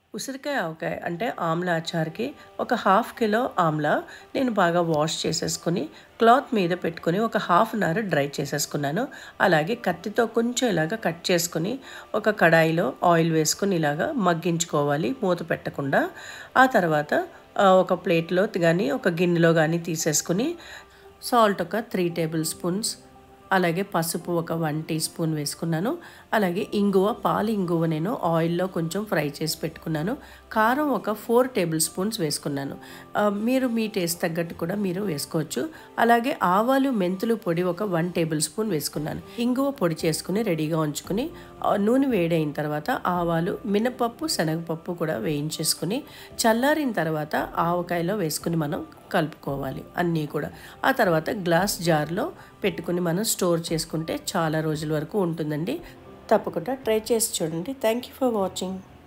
ఉసిరికాయ ఆవకాయ అంటే ఆమ్లా అచార్కి ఒక హాఫ్ కిలో ఆమ్లా నేను బాగా వాష్ చేసేసుకుని క్లాత్ మీద పెట్టుకొని ఒక హాఫ్ అన్ అవర్ డ్రై చేసేసుకున్నాను అలాగే కత్తితో కొంచెం ఇలాగ కట్ చేసుకుని ఒక కడాయిలో ఆయిల్ వేసుకుని ఇలాగ మగ్గించుకోవాలి మూత పెట్టకుండా ఆ తర్వాత ఆ, ఒక ప్లేట్లో కానీ ఒక గిన్నెలో కానీ తీసేసుకుని సాల్ట్ ఒక త్రీ టేబుల్ స్పూన్స్ అలాగే పసుపు ఒక వన్ టీ స్పూన్ వేసుకున్నాను అలాగే ఇంగువ పాలు ఇంగువ నేను ఆయిల్లో కొంచెం ఫ్రై చేసి పెట్టుకున్నాను కారం ఒక ఫోర్ టేబుల్ స్పూన్స్ వేసుకున్నాను ఆ, మీరు మీ టేస్ట్ తగ్గట్టు కూడా మీరు వేసుకోవచ్చు అలాగే ఆవాలు మెంతులు పొడి ఒక వన్ టేబుల్ స్పూన్ వేసుకున్నాను ఇంగువ పొడి చేసుకుని రెడీగా ఉంచుకుని ఆ, నూనె వేడైన తర్వాత ఆవాలు మినపప్పు శనగపప్పు కూడా వేయించేసుకుని చల్లారిన తర్వాత ఆవకాయలో వేసుకుని మనం కలుపుకోవాలి అన్నీ కూడా ఆ తర్వాత గ్లాస్ జార్లో పెట్టుకుని మనం స్టోర్ చేసుకుంటే చాలా రోజుల వరకు ఉంటుందండి తప్పకుండా ట్రై చేసి చూడండి థ్యాంక్ యూ ఫర్ వాచింగ్